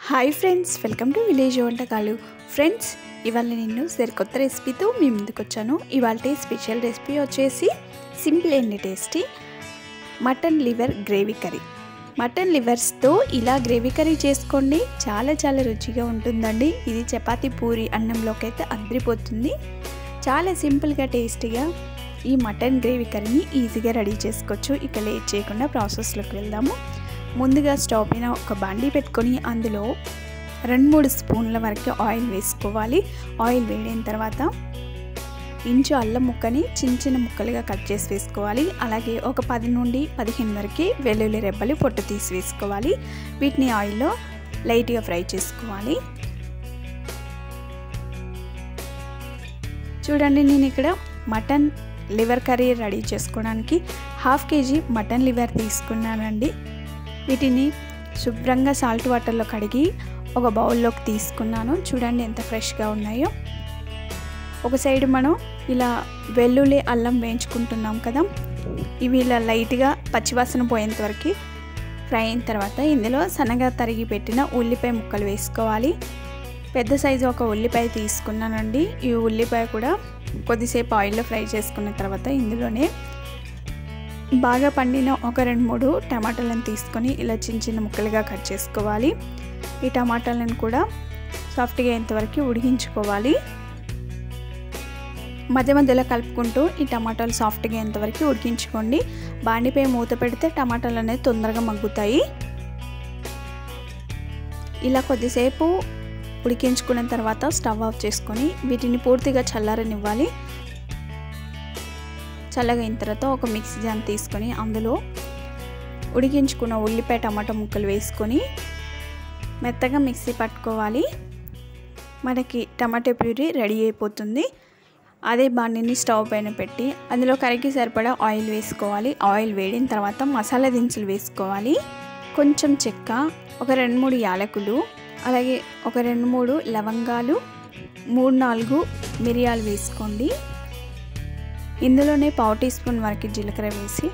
hi friends welcome to village వంటకాలు friends ఇవాళ నేను సరికొత్త రెసిపీతో మీ ముందుకు వచ్చాను ఇవాళ స్పెషల్ రెసిపీ వచ్చేసి simple and tasty mutton liver gravy curry mutton లివర్స్తో ఇలా గ్రేవీ కర్రీ చేసుకోండి చాలా చాలా రుచిగా ఉంటుందండి ఇది చపాతీ పూరి అన్నంలోకి అయితే అద్రిపోతుంది చాలా సింపుల్గా టేస్టీగా ఈ మటన్ గ్రేవీ కర్రీని ఈజీగా రెడీ చేసుకోవచ్చు ఇక లేట్ చేయకుండా ప్రాసెస్లోకి వెళ్దాము ముందుగా స్టవ్ పైన ఒక బండి పెట్టుకొని అందులో రెండు మూడు స్పూన్ల వరకు ఆయిల్ వేసుకోవాలి ఆయిల్ వేడిన తర్వాత ఇంచు అల్లం ముక్కని చిన్న చిన్న ముక్కలుగా కట్ చేసి వేసుకోవాలి అలాగే ఒక పది నుండి పదిహేను వరకు వెల్లుల్లి రెబ్బలు పొట్టు తీసి వేసుకోవాలి వీటిని ఆయిల్లో లైట్గా ఫ్రై చేసుకోవాలి చూడండి నేను ఇక్కడ మటన్ లివర్ కర్రీ రెడీ చేసుకోవడానికి హాఫ్ కేజీ మటన్ లివర్ తీసుకున్నానండి వీటిని శుభ్రంగా సాల్ట్ వాటర్లో కడిగి ఒక బౌల్లోకి తీసుకున్నాను చూడండి ఎంత ఫ్రెష్గా ఉన్నాయో ఒక సైడ్ మనం ఇలా వెల్లుల్లి అల్లం వేయించుకుంటున్నాం కదా ఇవి ఇలా లైట్గా పచ్చివాసన పోయేంత వరకు ఫ్రై అయిన తర్వాత ఇందులో సన్నగా తరిగి పెట్టిన ఉల్లిపాయ ముక్కలు వేసుకోవాలి పెద్ద సైజు ఒక ఉల్లిపాయ తీసుకున్నానండి ఈ ఉల్లిపాయ కూడా కొద్దిసేపు ఆయిల్లో ఫ్రై చేసుకున్న తర్వాత ఇందులోనే బాగా పండిన ఒక రెండు మూడు టమాటాలను తీసుకొని ఇలా చిన్న చిన్న ముక్కలుగా కట్ చేసుకోవాలి ఈ టమాటాలను కూడా సాఫ్ట్గా అయ్యేంతవరకు ఉడికించుకోవాలి మధ్య మధ్యలో కలుపుకుంటూ ఈ టమాటాలు సాఫ్ట్గా అయ్యేంతవరకు ఉడికించుకోండి బాండిపై మూత పెడితే టమాటాలు అనేది తొందరగా మగ్గుతాయి ఇలా కొద్దిసేపు ఉడికించుకున్న తర్వాత స్టవ్ ఆఫ్ చేసుకొని వీటిని పూర్తిగా చల్లారనివ్వాలి చల్లగా అయిన తర్వాత ఒక మిక్సీ జాన్ తీసుకొని అందులో ఉడికించుకున్న ఉల్లిపాయ టమాటా ముక్కలు వేసుకొని మెత్తగా మిక్సీ పట్టుకోవాలి మనకి టమాటా ప్యూరీ రెడీ అయిపోతుంది అదే బాండిని స్టవ్ పైన పెట్టి అందులో కరికి సరిపడా ఆయిల్ వేసుకోవాలి ఆయిల్ వేడిన తర్వాత మసాలా దినుసులు వేసుకోవాలి కొంచెం చెక్క ఒక రెండు మూడు యాలకులు అలాగే ఒక రెండు మూడు లవంగాలు మూడు నాలుగు మిరియాలు వేసుకోండి ఇందులోనే పావు టీ స్పూన్ వరకు జీలకర్ర వేసి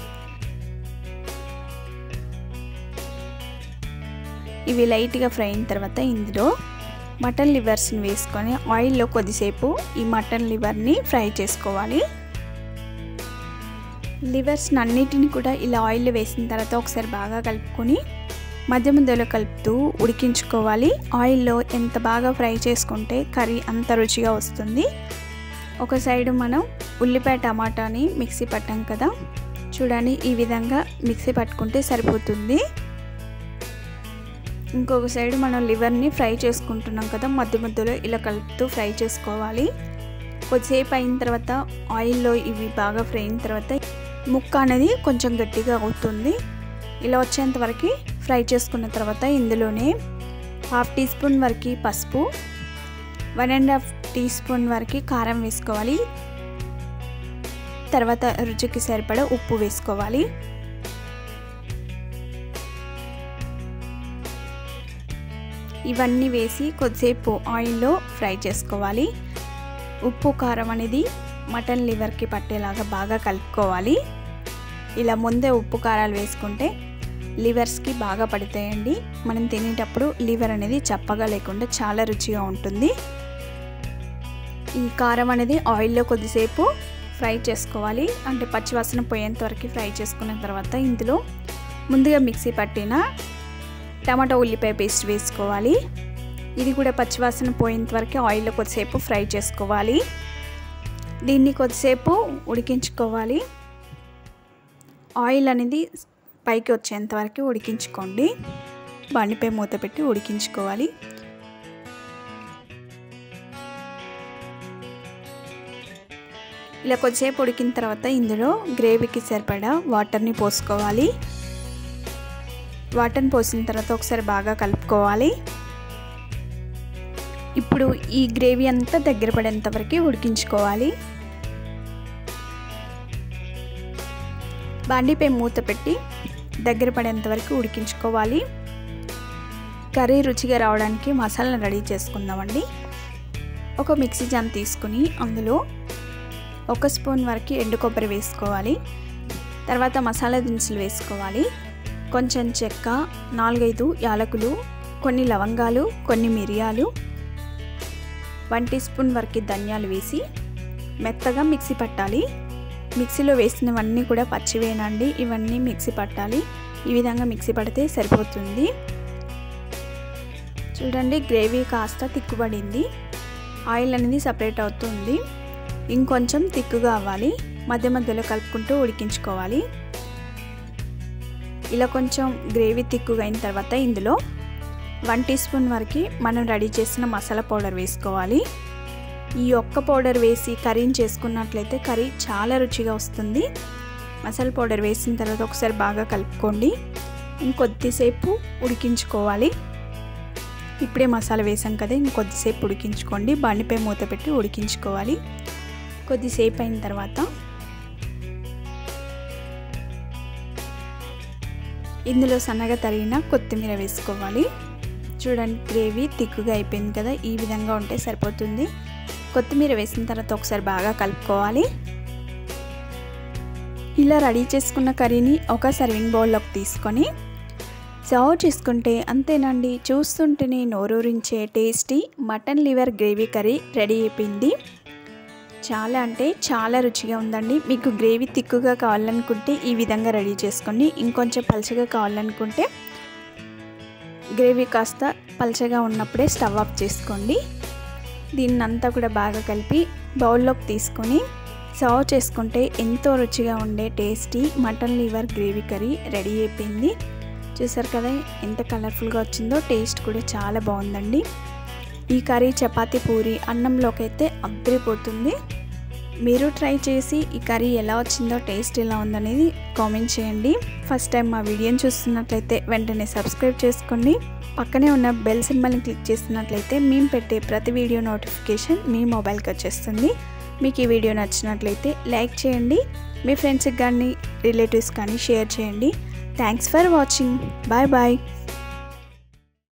ఇవి లైట్గా ఫ్రై అయిన తర్వాత ఇందులో మటన్ లివర్స్ని వేసుకొని ఆయిల్లో కొద్దిసేపు ఈ మటన్ లివర్ని ఫ్రై చేసుకోవాలి లివర్స్ని అన్నిటిని కూడా ఇలా ఆయిల్లో వేసిన తర్వాత ఒకసారి బాగా కలుపుకొని మధ్య మధ్యలో కలుపుతూ ఉడికించుకోవాలి ఆయిల్లో ఎంత బాగా ఫ్రై చేసుకుంటే కర్రీ అంత రుచిగా వస్తుంది ఒక సైడ్ మనం ఉల్లిపాయ టమాటాని మిక్సీ పట్టాం కదా చూడండి ఈ విధంగా మిక్సీ పట్టుకుంటే సరిపోతుంది ఇంకొక సైడ్ మనం లివర్ని ఫ్రై చేసుకుంటున్నాం కదా మధ్య మధ్యలో ఇలా కలుపుతూ ఫ్రై చేసుకోవాలి కొద్దిసేపు అయిన తర్వాత ఆయిల్లో ఇవి బాగా ఫ్రై అయిన తర్వాత ముక్క అనేది కొంచెం గట్టిగా అవుతుంది ఇలా వచ్చేంత వరకు ఫ్రై చేసుకున్న తర్వాత ఇందులోనే హాఫ్ టీ స్పూన్ వరకు పసుపు one and half teaspoon వరకు కారం వేసుకోవాలి తర్వాత రుచికి సరిపడా ఉప్పు వేసుకోవాలి ఇవన్నీ వేసి కొద్దిసేపు ఆయిల్లో ఫ్రై చేసుకోవాలి ఉప్పు కారం అనేది మటన్ లివర్కి పట్టేలాగా బాగా కలుపుకోవాలి ఇలా ముందే ఉప్పు కారాలు వేసుకుంటే లివర్స్కి బాగా పడతాయండి మనం తినేటప్పుడు లివర్ అనేది చప్పగా లేకుండా చాలా రుచిగా ఉంటుంది ఈ కారం అనేది ఆయిల్లో కొద్దిసేపు ఫ్రై చేసుకోవాలి అంటే పచ్చివాసన పోయేంత వరకు ఫ్రై చేసుకున్న తర్వాత ఇందులో ముందుగా మిక్సీ పట్టిన టమాటా ఉల్లిపాయ పేస్ట్ వేసుకోవాలి ఇది కూడా పచ్చివాసన పోయేంత వరకు ఆయిల్లో కొద్దిసేపు ఫ్రై చేసుకోవాలి దీన్ని కొద్దిసేపు ఉడికించుకోవాలి ఆయిల్ అనేది పైకి వచ్చేంత వరకు ఉడికించుకోండి బండిపై మూత పెట్టి ఉడికించుకోవాలి ఇలా కొద్దిసేపు ఉడికిన తర్వాత ఇందులో గ్రేవీకి సరిపడా వాటర్ని పోసుకోవాలి వాటర్ని పోసిన తర్వాత ఒకసారి బాగా కలుపుకోవాలి ఇప్పుడు ఈ గ్రేవీ అంతా దగ్గర పడేంత వరకు ఉడికించుకోవాలి బాండీపై మూత పెట్టి దగ్గర పడేంత వరకు ఉడికించుకోవాలి కర్రీ రుచిగా రావడానికి మసాలా రెడీ చేసుకుందామండి ఒక మిక్సీ జాన్ తీసుకుని అందులో ఒక స్పూన్ వరకు ఎండు కొబ్బరి వేసుకోవాలి తర్వాత మసాలా దినుసులు వేసుకోవాలి కొంచెం చెక్క నాలుగైదు యాలకులు కొన్ని లవంగాలు కొన్ని మిరియాలు వన్ టీ స్పూన్ వరకు ధనియాలు వేసి మెత్తగా మిక్సీ పట్టాలి మిక్సీలో వేసినవన్నీ కూడా పచ్చివేనండి ఇవన్నీ మిక్సీ పట్టాలి ఈ విధంగా మిక్సీ పడితే సరిపోతుంది చూడండి గ్రేవీ కాస్త తిక్కుబడింది ఆయిల్ అనేది సపరేట్ అవుతుంది ఇంకొంచెం తిక్కుగా అవ్వాలి మధ్య మధ్యలో కలుపుకుంటూ ఉడికించుకోవాలి ఇలా కొంచెం గ్రేవీ తిక్కుగా అయిన తర్వాత ఇందులో వన్ టీ స్పూన్ వరకు మనం రెడీ చేసిన మసాలా పౌడర్ వేసుకోవాలి ఈ ఒక్క పౌడర్ వేసి కర్రీని చేసుకున్నట్లయితే కర్రీ చాలా రుచిగా వస్తుంది మసాలా పౌడర్ వేసిన తర్వాత ఒకసారి బాగా కలుపుకోండి ఇంకొద్దిసేపు ఉడికించుకోవాలి ఇప్పుడే మసాలా వేసాం కదా ఇంకొద్దిసేపు ఉడికించుకోండి బండిపై మూత పెట్టి ఉడికించుకోవాలి కొద్దిసేపు అయిన తర్వాత ఇందులో సన్నగా తరిగిన కొత్తిమీర వేసుకోవాలి చూడండి గ్రేవీ తిక్కుగా అయిపోయింది కదా ఈ విధంగా ఉంటే సరిపోతుంది కొత్తిమీర వేసిన తర్వాత ఒకసారి బాగా కలుపుకోవాలి ఇలా రెడీ చేసుకున్న కర్రీని ఒక సర్వింగ్ బౌల్లోకి తీసుకొని సర్వ్ చేసుకుంటే అంతేనండి చూస్తుంటేనే నోరూరించే tasty mutton liver gravy curry ready అయిపోయింది చాలా అంటే చాలా రుచిగా ఉందండి మీకు గ్రేవీ తిక్కుగా కావాలనుకుంటే ఈ విధంగా రెడీ చేసుకోండి ఇంకొంచెం పలచగా కావాలనుకుంటే గ్రేవీ కాస్త పలచగా ఉన్నప్పుడే స్టవ్ ఆఫ్ చేసుకోండి దీన్నంతా కూడా బాగా కలిపి బౌల్లోకి తీసుకొని సర్వ్ చేసుకుంటే ఎంతో రుచిగా ఉండే tasty mutton liver gravy curry ready అయిపోయింది చూసారు కదా ఎంత కలర్ఫుల్గా వచ్చిందో టేస్ట్ కూడా చాలా బాగుందండి ఈ కర్రీ చపాతీ పూరి అన్నంలోకి అయితే అద్దరిపోతుంది మీరు ట్రై చేసి ఈ కర్రీ ఎలా వచ్చిందో టేస్ట్ ఎలా ఉందనేది కామెంట్ చేయండి ఫస్ట్ టైం మా వీడియోని చూస్తున్నట్లయితే వెంటనే సబ్స్క్రైబ్ చేసుకోండి పక్కనే ఉన్న బెల్ సింబల్ని క్లిక్ చేస్తున్నట్లయితే మేము పెట్టే ప్రతి వీడియో నోటిఫికేషన్ మీ మొబైల్కి వచ్చేస్తుంది మీకు ఈ వీడియో నచ్చినట్లయితే లైక్ చేయండి మీ ఫ్రెండ్స్కి కానీ రిలేటివ్స్ కానీ షేర్ చేయండి thanks for watching bye bye